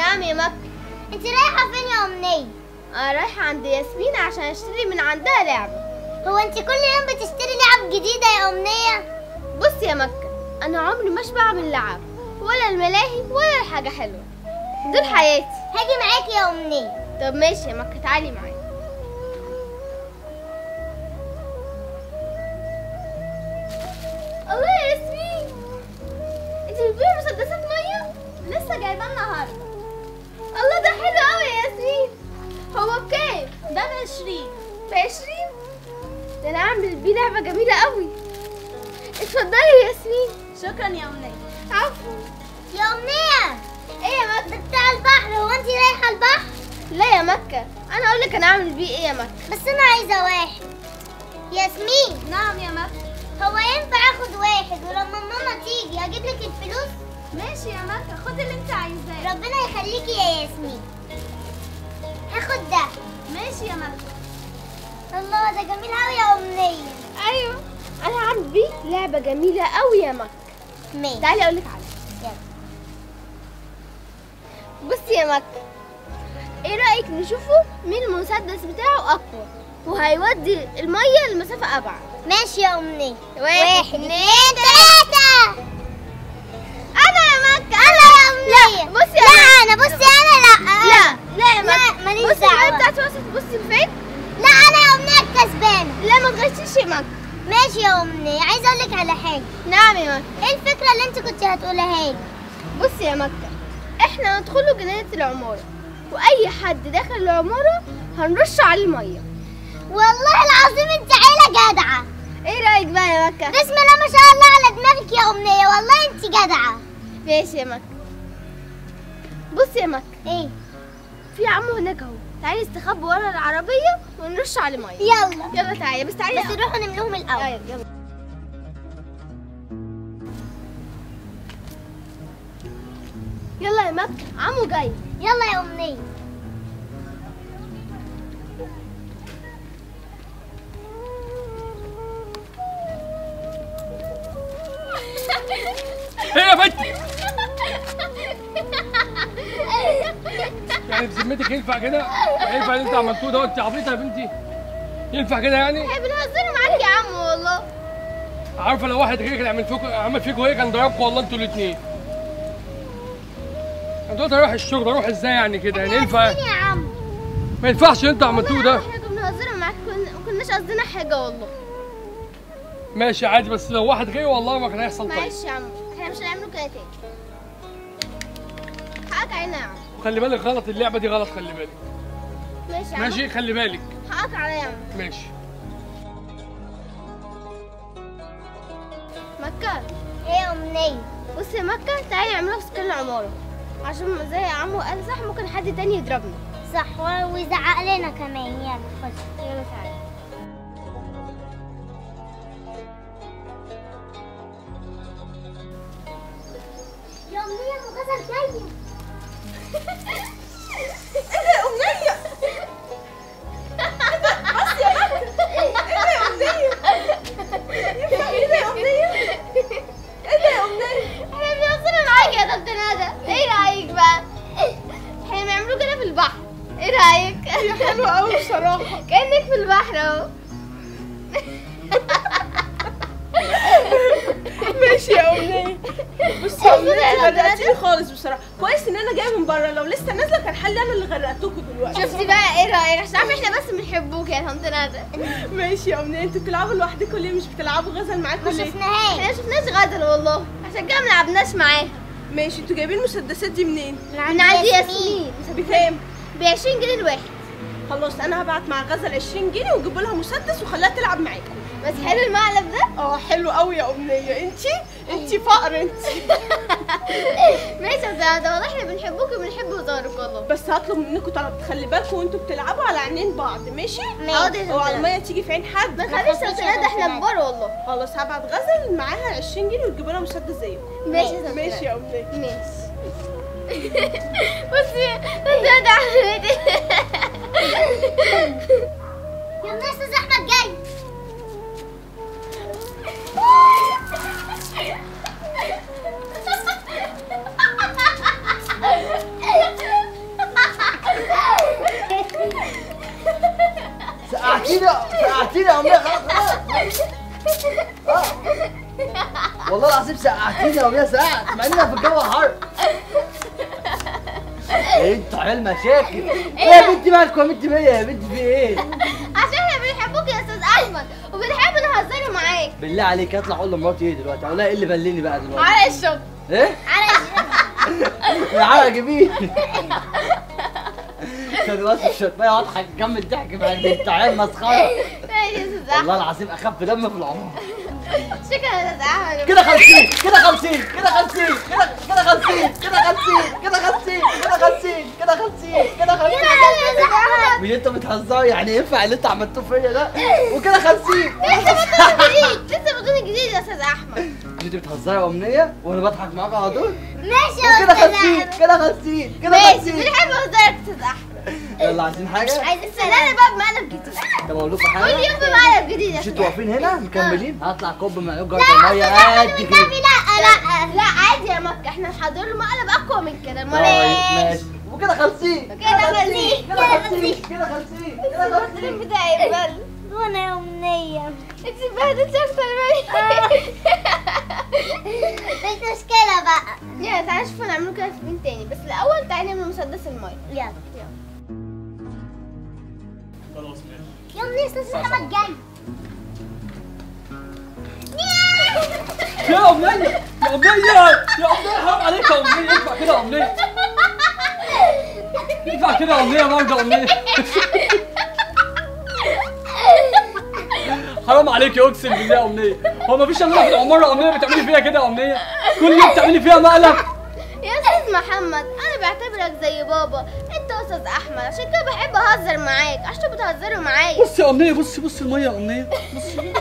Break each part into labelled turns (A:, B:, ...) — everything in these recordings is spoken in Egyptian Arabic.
A: نعم يا مكة
B: انت رايحة فين يا أمنية؟
A: انا رايحة عند ياسمين عشان اشتري من عندها لعبة
B: هو انت كل يوم بتشتري لعب جديدة يا أمنية؟
A: بص يا مكة انا عمري مش بعمل لعب ولا الملاهي ولا الحاجة حلوة دول حياتي
B: هاجي معاكي يا أمنية
A: طب ماشي يا مكة تعالي معايا الله يا ياسمين انت بتبيعي مسدسات ميه لسه جايباه النهارده الله ده حلو قوي يا ياسمين هو بكام ده ب 20 ب 20 ده انا اعمل بيه لعبه جميله قوي اتفضلي يا ياسمين
C: شكرا يا أمنية
A: عفوا
B: يا أمنية
A: ايه يا مكة
B: ده بتاع البحر هو انت رايحة البحر؟
A: لا يا مكة انا اقول لك انا اعمل بيه ايه يا مكة
B: بس أنا عايزة واحد ياسمين
C: نعم يا مكة
B: هو ينفع اخد واحد ولما ماما تيجي اجيب لك الفلوس؟
C: ماشي يا مكة خد اللي انت عايزاه
B: ربنا يخليكي يا ياسمين هاخد ده
C: ماشي يا مكة
B: الله ده جميل قوي يا أمنية
A: ايوه انا هعمل بيه لعبه جميله قوي يا مكة
B: ماشي
A: تعالي اقول لك عليها
B: يلا
A: بصي يا مكة ايه رأيك نشوفه مين المسدس بتاعه اقوى وهيودي المية لمسافة ابعد
B: ماشي يا أمنية
A: واحد،
B: اتنين تلاتة
A: انا يا مكة
B: أنا يا أمنية
A: بصي يا
B: لا أنا بصي أنا لا
A: لا لا يا
B: لا،
A: مكة
B: ماليش
A: بصي المية
B: دعوة.
A: بتاعتي وصلت بصي فين
B: لا أنا يا أمنية الكسبانة
A: لا ما تغشيش يا مكة
B: ماشي يا أمنية عايزة أقول لك على حاجة
A: نعم يا مكة
B: إيه الفكرة اللي أنت كنت هتقولها لي؟
A: بصي يا مكة احنا ندخله جنينة العمارة واي حد داخل العمارة هنرش عليه مية
B: والله العظيم أنت عيلة جدعة
A: ايه رأيك بقى يا مكة
B: بسم الله ما شاء الله على دماغك يا أمنية والله أنت جدعة
A: ماشي يا مكة بصي يا مكة
B: إيه
A: في عمو هناك اهو تعالي استخبي ورا العربية ونرش عليه مية
B: يلا
A: يلا تعالي بس تعالي
B: بس نروح نملوهم الأول
A: ايوه يلا يلا يا مكة عمو جاي
B: يلا يا أمنية
D: ايه يا بنتي يعني بذمتك ينفع كده ينفع اللي انت عملتوه ده انت عبيطه يا بنتي ينفع كده يعني
A: احنا بنهزر معاك يا عمو والله
D: عارفه لو واحد غيرك اللي عمل فيكم عمل فيكم ايه كان ضربكم والله انتوا الاثنين انا دلوقتي اروح الشغل اروح ازاي يعني كده يعني ينفع
B: فين يا عم
D: ما ينفعش اللي انتوا عملتوه ده
A: احنا كنا بنهزر معاك كنا- ما كناش قصدنا حاجة والله
D: ماشي عادي بس لو واحد غيره والله ما كان هيحصل طيب
A: معلش يا عمو احنا مش هنعمله كده تاني حقك علينا يا عمو
D: وخلي بالك غلط اللعبه دي غلط خلي بالك
A: ماشي يا عمو
D: ماشي خلي بالك
A: حقك عليا يا عمو
D: ماشي
A: مكة
B: إيه يا أمنية
A: بصي يا مكة تعالي نعملها في سكان العمارة عشان زي عمو قال صح ممكن حد تاني يضربنا
B: صح و- ويزعق لنا كمان يلا خش
A: يلا تعالي
B: يا أمنية المغازل جاية
A: احنا بنهزر معاك يا طنط ندى ايه رايك بقى احنا بنعمله كده في البحر ايه رايك حلو قوي بصراحه كانك في البحر اهو
C: ماشي يا أمنية بصي يا أمنية غرقتيني خالص بصراحة كويس إن أنا جاية من بره لو لسه نازلة كان حل أنا اللي غرقتكم دلوقتي
A: شفتي بقى ايه رايك عشان عارفه احنا بس بنحبوك يا طنط ندى
C: ماشي يا أمنية أنتوا بتلعبوا لوحدكم ليه مش بتلعبوا غزل معاكم
B: ما
C: ليه؟
B: شفناهاش
A: احنا ما شفناش غزل والله عشان كده ما لعبناش معاها
C: ماشي أنتوا جايبين المسدسات دي منين؟
A: من عند ياسمين
C: بكام؟
A: ب 20 جنيه الواحد
C: خلاص أنا هبعت مع غزل 20 جنيه وأجيب لها مسدس وخليها تلعب معاكم
A: بس حلو المقلب ده
C: اه حلو قوي يا أمنية أنتي أنتي فقر أنتي
A: ماشي يا طنط ندى والله احنا بنحبوك وبنحب هزارك والله
C: بس هطلب منكم طلب تخلي بالكم وانتوا بتلعبوا على عينين بعض ماشي؟
A: حاضر يا
C: اوعى
A: طنط ندى.
C: المية تيجي في عين حد
A: ما تخليش طنط ندى احنا كبار والله
C: خلاص هبعت غزل معاها 20 جنيه وتجيب لها مسدس زيكم
A: ماشي يا طنط
C: ماشي
A: ندى.
C: يا أمنية
A: ماشي بصي طنط ندى عملت ايه
B: يلا يا أستاذ أحمد جاي
E: والله العظيم سقعتيني يا امنيه سقعت مع اننا في الجو حر ايه انتوا عيال مشاكل ايه يا بنتي مالكم يا بنتي بيا يا بنتي في ايه
A: عشان احنا بنحبوك يا استاذ احمد وبنحب نهزر معاك
E: بالله عليك اطلع اقول لمراتي ايه دلوقتي اقول لها ايه اللي بلني بقى دلوقتي
A: على الشغل
E: ايه
A: على
E: يا عرق جميل كان بس الشطايه واضحه جنب الضحك مع انت عيال مسخره
A: ماشي يا استاذ
E: والله
A: احمد
E: العظيم اخف دم في العمر
A: شكرا يا استاذ احمد
E: كده 50 كده 50 كده 50 كده كده 50 كده 50 كده 50 كده 50 كده 50 كده 50 مش انت بتهزري يعني ينفع اللي انت عملتوه فيا ده وكده 50
A: لسه بطل جديد لسه بطل جديد يا استاذ احمد
E: مش انت بتهزري يا امنيه وانا بضحك معاك على طول
B: ماشي يا
E: وكده
B: استاذ
E: 50
B: احمد
E: كده 50 كده
A: ماشي
E: 50
A: بنحب هزارك يا استاذ احمد
E: يلا عايزين حاجه
A: عايز استناني بقى بمقلب جديد
E: طب اقول لكم
A: كل
E: حاجه
A: يوم بمقلب جديد يا
E: مش
A: استاذ
E: انتوا واقفين هنا مكملين هطلع كوب من جرة
A: لا
E: الميه
A: أستاذ
E: قد
A: أحمد
E: كده
A: والنبي لا لا لا عادي يا مكة احنا هنحضر له مقلب اقوى من كده
E: طيب
A: المرة
E: ماشي وكده 50
A: كده 50
E: كده 50 كده 50 كده 50
A: بتاعي بل
B: وانا يا امنيه
A: انت بهدلتي اكتر مني
B: مش مشكله بقى
A: يلا تعالى نشوف هنعمله كده في مين تاني بس الاول تعالى نعمل مسدس المايه
B: يلا
D: خلاص ماشي
B: يلا يا استاذ محمد جاي
D: يا أمنية يا أمنية يا أمنية حرام عليك يا أمنية ينفع كده يا أمنية ينفع كده يا أمنية برضه يا أمنية حرام عليك يا أقسم بالله يا أمنية هو مفيش إلا في العمارة يا أمنية بتعملي فيها كده يا أمنية كل يوم بتعملي فيها مقلب
A: يا استاذ محمد انا بعتبرك زي بابا انت استاذ احمد عشان كده بحب اهزر معاك عشان بتهزروا معايا
D: بصي يا أمنية بصي بصي المية يا أمنية بصي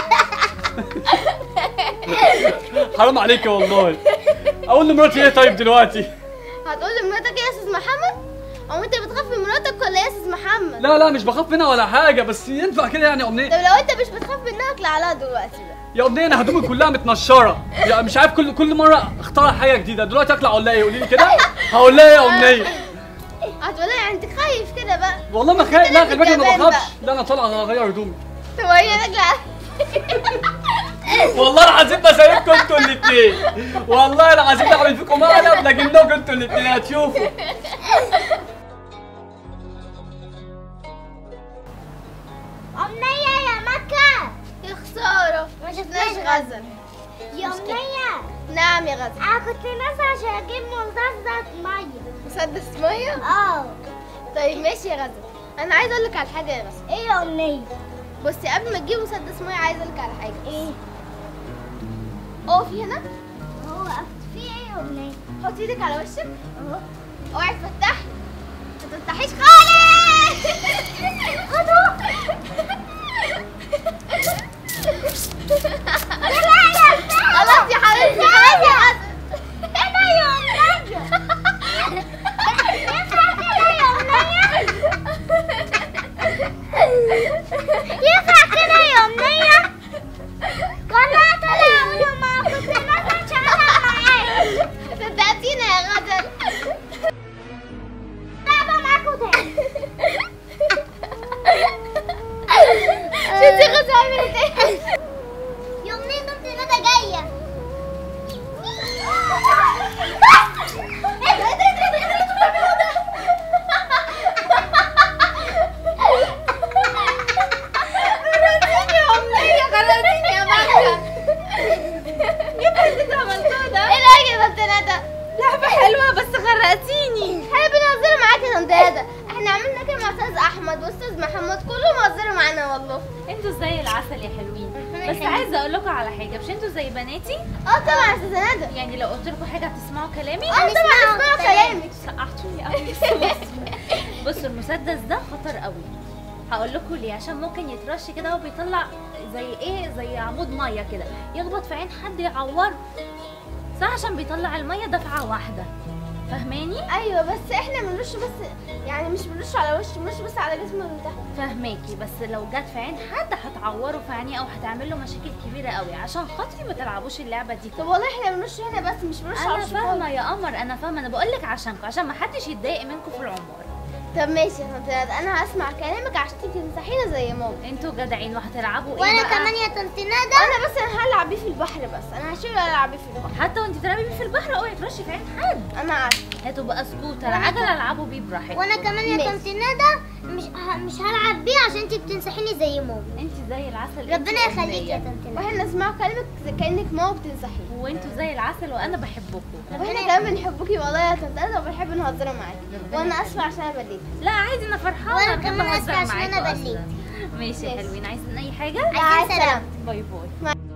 D: حرام عليك والله أقول لمراتي إيه طيب دلوقتي
A: هتقول لمراتك ايه يا استاذ محمد او انت بتخاف من مراتك ولا ايه يا استاذ محمد
D: لا لا مش بخاف منها ولا حاجة بس ينفع كده يعني يا أمنية
A: طب لو انت مش بتخاف منها اطلع عليها دلوقتي بقى
D: يا أمنية أنا هدومي كلها متنشرة يعني مش عارف كل كل مرة اختار حاجة جديدة دلوقتي أطلع أقول لها إيه قولي لي كده هقول لها إيه يا أمنية
A: هتقولها يعني انت خايف كده بقى
D: والله ما خايف لا خلي بالك أنا ما
A: جبان
D: بخافش لا أنا طالع أنا هغير هدومي
A: طب هي راجله
D: والله العظيم بسايبكم انتوا الاثنين والله العظيم بعمل فيكم مقلب لكنكم انتوا الاثنين هتشوفوا
B: امنيه يا مكه
A: يا خساره
B: ما
A: مش
B: شفناش
A: غزل
B: يا امنيه
A: نعم يا غزل
B: انا كنت نازله عشان اجيب مسدس ميه
A: مسدس ميه
B: اه
A: طيب ماشي يا غزل انا عايزه اقول لك على حاجه يا غزل
B: ايه يا امنيه
A: بصي قبل ما تجيب مسدس ميه عايزه اقول لك على حاجه
B: ايه
A: اقفي هنا
B: هو في ايه يا امنيه
A: حطي ايدك على وشك
B: اهو
A: اوعي تفتحي ما تفتحيش خالص خلاص يا حبيبتي خلاص يا غزل
B: ايه يا امنيه ينفع كده يا امنيه ينفع كده يا امنيه والله طلع اقول ما كنت نازله عشان العب معاك
A: صدقتينا يا غزل
B: لعبه معاكوا تاني
A: شفتي غزل عملت ايه
B: يا امنيه كنت ندى جايه
A: غرقتيني يا أمنية غرقتيني يا مكة ايه اللي انت عملتوه ده؟ ايه الحاجة يا بنت ندى؟ لعبة حلوة بس غرقتيني احنا بنهزر معاك يا بنت ندى احنا عملنا كده مع استاذ احمد واستاذ محمد كلهم هزروا معانا والله
F: انتوا زي العسل يا حلوين بس عايزه اقول لكم على حاجه مش انتوا زي بناتي
A: اه طبعا يا استاذ ندى
F: يعني لو قلت لكم حاجه هتسمعوا كلامي
A: اه طبعا اسمعوا كلامك
F: سقعتوني قوي بصوا المسدس ده خطر قوي هقول لكم ليه عشان ممكن يترش كده وهو بيطلع زي ايه زي عمود ميه كده يخبط في عين حد يعوره صح عشان بيطلع الميه دفعه واحده فاهماني
A: ايوه بس احنا بنرش بس يعني مش بنرش على وشه بنرش بس على جسمه من تحت
F: فهماكي بس لو جت في عين حد هتعوره في عينيه او هتعمل له مشاكل كبيره قوي عشان خاطري ما تلعبوش اللعبه دي
A: طب والله احنا بنرش هنا بس مش بنرش على
F: انا
A: وشه
F: فاهمه
A: خالص.
F: يا قمر انا فاهمه انا بقول لك عشانكم عشان ما حدش يتضايق منكم في العمر
A: طب ماشي يا طنط ندى انا هسمع كلامك عشان انت تنصحينا زي ماما
F: انتوا جدعين وهتلعبوا ايه
B: وانا
F: بقى؟
B: كمان يا طنط ندى
A: انا بس انا هلعب بيه في البحر بس انا هشيل العب بيه في البحر
F: حتى وانت تلعبي بيه في البحر اوعي ترشي في عين حد
A: انا عارفه
F: هاتوا بقى سكوتر عجل العبوا بيه براحتكم
B: وانا كمان يا
A: ماشي.
B: طنط ندى مش ه- مش هلعب بيه عشان انت بتنصحيني زي ماما
F: انت زي العسل
B: ربنا
F: انتوا
B: يخليك يا
F: أمنية.
B: طنط ندى
A: واحنا نسمع كلامك زي كانك ماما بتنصحينا
F: وانتوا زي العسل وانا بحبكم
A: واحنا كمان بنحبوكي والله يا طنط ندى وبنحب نهزر معاكي وانا اسفه عشان انا بليت
F: لا عادي انا فرحانه
B: وأنا
F: بحب
B: كمان
F: أهزر
B: آسفة عشان أنا
F: معاكوا
B: بليت.
F: أصلاً. ماشي
A: ماشي.
F: حلوين عايزين اي حاجه
B: عايزين سلام
F: باي باي